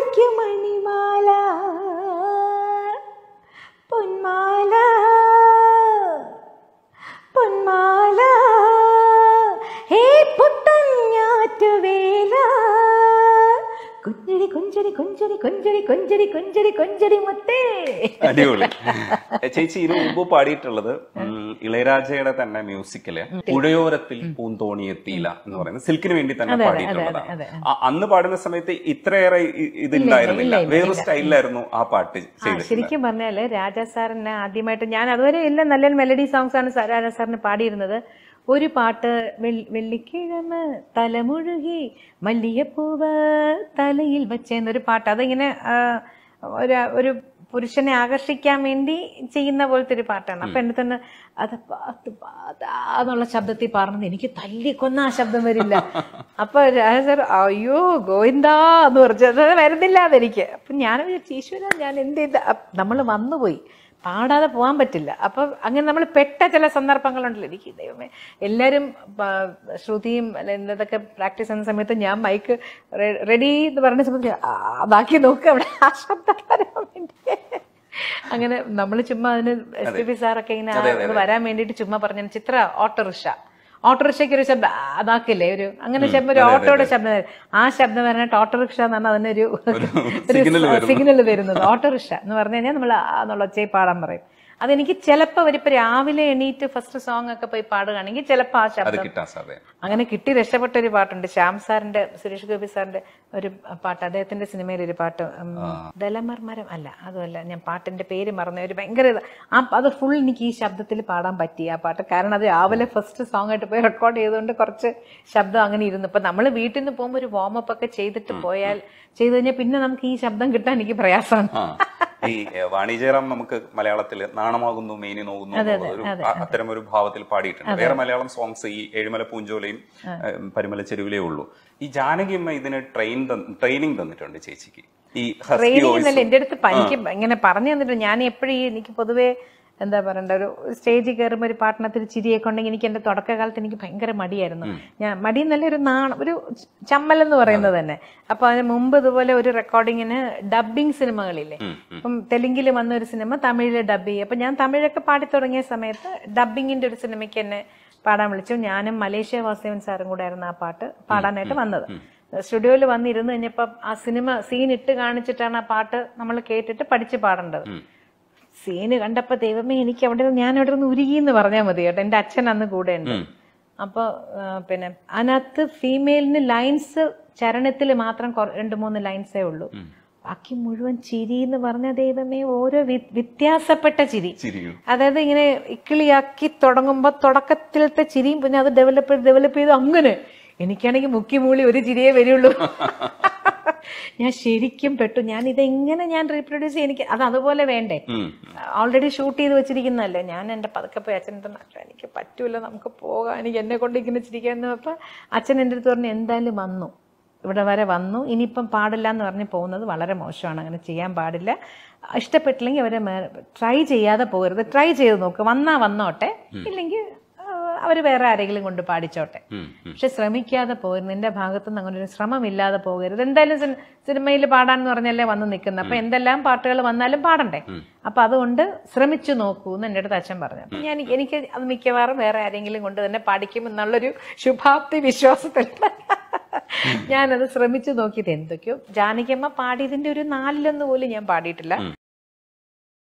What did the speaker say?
അരയ്ക്കും മണിമാല പൊന്മാല പൊന്മാല ഹേ പുത്തൻ ഞാറ്റുവേല കുഞ്ഞടി കൊഞ്ചടി കൊഞ്ചടി കൊഞ്ചടി കൊഞ്ചടി കൊഞ്ചടി കൊഞ്ചടി മുത്തേ അടിപൊളി ചേച്ചി ഇതിനു മുമ്പ് പാടിയിട്ടുള്ളത് ഉം, ഇളയരാജയുടെ തന്നെ മ്യൂസിക്കില് പുഴയോരത്തിൽ പൂന്തോണി എത്തിയില്ല എന്ന് പറയുന്നത് സിൽക്കിന് വേണ്ടി തന്നെ പാടിയിട്ടുള്ളതാണ് അതെ, ആ, അന്ന് പാടുന്ന സമയത്ത് ഇത്രയേറെ ഇ- ഇതുണ്ടായിരുന്നില്ല വേറൊരു സ്റ്റൈലിലായിരുന്നു ആ പാട്ട് ചെയ്തത് ശരിക്കും പറഞ്ഞാല് രാജാ സാറിന് ആദ്യമായിട്ട് ഞാൻ അതുവരെ എല്ലാം നല്ല മെലഡി സോങ്സ് ആണ് സാ- രാജാ സാറിന് പാടിയിരുന്നത് ഒരു പാട്ട് വെൾ- വെള്ളിക്കിഴമ തലമുഴുകി മല്ലിയപ്പൂവ് തലയിൽ വെച്ചെന്നൊരു പാട്ട് അതിങ്ങനെ ആ, ഒരു ഒരു പുരുഷനെ ആകർഷിക്കാൻ വേണ്ടി ചെയ്യുന്ന പോലത്തെ ഒരു പാട്ടാണ് അപ്പൊ എന്നെ തന്നെ അത് പാത്ത് പാതാ എന്നുള്ള ശബ്ദത്തിൽ പറഞ്ഞത് എനിക്ക് തല്ലിക്കൊന്ന ആ ശബ്ദം വരില്ല അപ്പൊ രാജ സാർ അയ്യോ ഗോവിന്ദാ എന്ന് പറഞ്ഞത് വരുന്നില്ല അതെനിക്ക് അപ്പൊ ഞാൻ വിചാരിച്ചു ഈശ്വര ഞാൻ എന്ത് ചെയ്ത് നമ്മൾ വന്നുപോയി പാടാതെ പോകാൻ പറ്റില്ല അപ്പൊ അങ്ങനെ നമ്മൾ പെട്ട ചില സന്ദർഭങ്ങളുണ്ടല്ലോ എനിക്ക് ദൈവമേ എല്ലാവരും പ- ശ്രുതിയും അല്ല ഇന്നതൊക്കെ പ്രാക്ടീസ് ചെയ്യുന്ന സമയത്ത് ഞാൻ മൈക്ക് റെഡി എന്ന് പറഞ്ഞ സമയത്ത് ആ, അതാക്കി നോക്കുക അവിടെ ആ ശബ്ദം വരാൻ വേണ്ടി അങ്ങനെ നമ്മൾ ചുമ്മാ അതിന് എസ് പി പി സാറൊക്കെ ഇങ്ങനെ ആ ഒന്ന് വരാൻ വേണ്ടിയിട്ട് ചുമ്മാ പറഞ്ഞു ചിത്ര ഓട്ടോറിക്ഷ ഓട്ടോറിക്ഷയ്ക്ക് ഒരു ശബ്ദം ആ, അതാക്കില്ലേ ഒരു അങ്ങനെ ശബ്ദം ഒരു ഓട്ടോയുടെ ശബ്ദം വരും. ആ ശബ്ദം വരാനായിട്ട് ഓട്ടോറിക്ഷ എന്ന് പറഞ്ഞാൽ അതിനൊരു signal വരുന്നു. സിഗ്നൽ വരുന്നത് ഓട്ടോറിക്ഷ എന്ന് പറഞ്ഞു കഴിഞ്ഞാൽ നമ്മൾ എന്നുള്ള ഒച്ചയിൽ പാടാൻ പറയും അതെനിക്ക് ചിലപ്പോൾ അവരിപ്പോൾ രാവിലെ എണീറ്റ് ഫസ്റ്റ് സോങ് ഒക്കെ പോയി പാടുകയാണെങ്കിൽ ചിലപ്പോൾ ആ അത് ശബ്ദം കിട്ടാൻ സാധ്യത അങ്ങനെ കിട്ടി രക്ഷപ്പെട്ട ഒരു പാട്ടുണ്ട് ശ്യാം സാറിന്റെ സുരേഷ് ഗോപി സാറിന്റെ ഒരു പാട്ട് അദ്ദേഹത്തിന്റെ സിനിമയിൽ ഒരു പാട്ട് ഉം, ദലമർമരം അല്ല അതുമല്ല ഞാൻ പാട്ടിന്റെ പേര് മറന്ന ഒരു ഭയങ്കര ഇത്. ആ അത് ഫുൾ എനിക്ക് ഈ ശബ്ദത്തിൽ പാടാൻ പറ്റി ആ പാട്ട് കാരണം അത് രാവിലെ ഫസ്റ്റ് സോങ് ആയിട്ട് പോയി റെക്കോർഡ് ചെയ്തുകൊണ്ട് കുറച്ച് ശബ്ദം അങ്ങനെ ഇരുന്നു ഇപ്പൊ നമ്മൾ വീട്ടിൽ നിന്ന് പോകുമ്പോൾ ഒരു വാമപ്പ് ഒക്കെ ചെയ്തിട്ട് പോയാൽ ചെയ്തു കഴിഞ്ഞാൽ പിന്നെ നമുക്ക് ഈ ശബ്ദം കിട്ടാൻ എനിക്ക് പ്രയാസമാണ് ആ ഈ ഏ, വാണി ജയറാം നമുക്ക് മലയാളത്തിൽ നാണമാകുന്നു മേനി നോകുന്നു എന്നുള്ള ഒരു അ- അത്തരം ഒരു ഭാവത്തിൽ പാടിയിട്ടുണ്ട് വേറെ മലയാളം സോങ്സ് ഈ ഏഴുമല പൂഞ്ചോലയും ഏ, പരിമല ചെരുവിലേ ഉള്ളൂ ഈ ജാനകിയമ്മ ഇതിന് ട്രെയിൻ ട്രെയിനിങ് തന്നിട്ടുണ്ട് ചേച്ചിക്ക് ഈ ഹസ്കി ട്രെയിനിങ് വോയിസ് എന്നല്ല എൻ്റെ അടുത്ത് പ- എനിക്ക് ഇങ്ങനെ പറഞ്ഞു തന്നിട്ട് ഞാൻ എപ്പോഴും എനിക്ക് പൊതുവേ എന്താ പറയണ്ട ഒരു സ്റ്റേജിൽ കയറുമ്പോൾ ഒരു പാട്ടിനകത്ത് ഒരു ചിരിയൊക്കെ ഉണ്ടെങ്കിൽ എനിക്ക് എൻ്റെ തുടക്കകാലത്ത് എനിക്ക് ഭയങ്കര മടിയായിരുന്നു ഞാൻ മടി എന്നല്ല ഒരു നാണം ഒരു ചമ്മൽ എന്ന് പറയുന്നത് തന്നെ അപ്പൊ അതിന് മുമ്പ് ഇതുപോലെ ഒരു റെക്കോർഡിങ്ങിന് ഡബിങ് സിനിമകളില്ലേ അപ്പം തെലുങ്കിൽ വന്ന ഒരു സിനിമ തമിഴിൽ ഡബ് ചെയ്യും അപ്പൊ ഞാൻ തമിഴൊക്കെ പാടി തുടങ്ങിയ സമയത്ത് ഡബിങ്ങിന്റെ ഒരു സിനിമയ്ക്ക് എന്നെ പാടാൻ വിളിച്ചു ഞാനും മലേഷ്യ വാസുദേവൻ സാറും കൂടെ ആയിരുന്നു ആ പാട്ട് പാടാനായിട്ട് വന്നത് സ്റ്റുഡിയോയിൽ വന്നിരുന്ന് കഴിഞ്ഞപ്പോൾ ആ സിനിമ സീൻ ഇട്ട് കാണിച്ചിട്ടാണ് ആ പാട്ട് നമ്മൾ കേട്ടിട്ട് പഠിച്ച് പാടേണ്ടത് സീന് കണ്ടപ്പോ ദൈവമേ എനിക്ക് അവിടെ നിന്ന് ഞാൻ അവിടെ നിന്ന് ഉരുകി എന്ന് പറഞ്ഞാൽ മതി കേട്ടോ എന്റെ അച്ഛൻ അന്ന് കൂടെ ഉണ്ട് അപ്പൊ ആ, പിന്നെ അതിനകത്ത് ഫീമെയിലിന് ലൈൻസ് ചരണത്തിൽ മാത്രം കൊറ- രണ്ട് മൂന്ന് ലൈൻസേ ഉള്ളൂ ബാക്കി മുഴുവൻ ചിരി എന്ന് പറഞ്ഞ ദൈവമേ ഓരോ വി- വ്യത്യാസപ്പെട്ട ചിരി ചിരിയും അതായത് ഇങ്ങനെ ഇക്കിളിയാക്കി തുടങ്ങുമ്പോൾ തുടക്കത്തിലത്തെ ചിരിയും പിന്നെ അത് ഡെവലപ്പ് ചെയ്ത് ഡെവലപ്പ് ചെയ്ത് അങ്ങനെ എനിക്കാണെങ്കിൽ മുക്കി മൂളി ഒരു ചിരിയേ വരുള്ളൂ ഞാൻ ശരിക്കും പെട്ടു ഞാൻ ഇതെങ്ങനെ ഞാൻ റീപ്രൊഡ്യൂസ് ചെയ്യും എനിക്ക് അത് അതുപോലെ വേണ്ടേ ഉം. ഓൾറെഡി ഷൂട്ട് ചെയ്ത് വെച്ചിരിക്കുന്നതല്ലേ ഞാൻ എൻ്റെ പതുക്കെ പോയി അച്ഛൻ്റെ നാട്ടിൽ എനിക്ക് പറ്റൂല നമുക്ക് പോകാം എനിക്ക് എന്നെ കൊണ്ട് ഇങ്ങനെ ചിരിക്കാന്ന് അപ്പോൾ അച്ഛൻ എൻ്റെ അടുത്ത് പറഞ്ഞു എന്തായാലും വന്നു ഇവിടെ വരെ വന്നു ഇനിയിപ്പം പാടില്ല എന്ന് പറഞ്ഞ് പോകുന്നത് വളരെ മോശമാണ് അങ്ങനെ ചെയ്യാൻ പാടില്ല ഇഷ്ടപ്പെട്ടില്ലെങ്കിൽ അവരെ ട്രൈ ചെയ്യാതെ പോകരുത് ട്രൈ ചെയ്ത് നോക്ക് വന്നാ വന്നോട്ടെ ഇല്ലെങ്കിൽ അവർ വേറെ ആരെങ്കിലും കൊണ്ട് പാടിച്ചോട്ടെ ഉം, ഉം. പക്ഷെ ശ്രമിക്കാതെ പോകരുത് നിന്റെ ഭാഗത്തുനിന്ന് അങ്ങനെ ഒരു ശ്രമമില്ലാതെ പോകരുത് എന്തായാലും സിനിമയിൽ പാടാന്ന് പറഞ്ഞല്ലേ വന്ന് നിൽക്കുന്നത് അപ്പൊ എന്തെല്ലാം പാട്ടുകൾ വന്നാലും പാടണ്ടേ അപ്പൊ അതുകൊണ്ട് ശ്രമിച്ചു നോക്കൂ എന്ന് എൻ്റെ അടുത്ത് അച്ഛൻ പറഞ്ഞു അപ്പൊ ഞാൻ എനിക്ക് അത് മിക്കവാറും വേറെ ആരെങ്കിലും കൊണ്ട് തന്നെ പഠിക്കും എന്നുള്ളൊരു ശുഭാപ്തി വിശ്വാസത്തിൽ ഞാനത് ശ്രമിച്ചു നോക്കിയിട്ട് എന്തൊക്കെയോ ജാനകിയമ്മ പാടിയതിന്റെ ഒരു നാലിലൊന്ന് പോലും ഞാൻ പാടിയിട്ടില്ല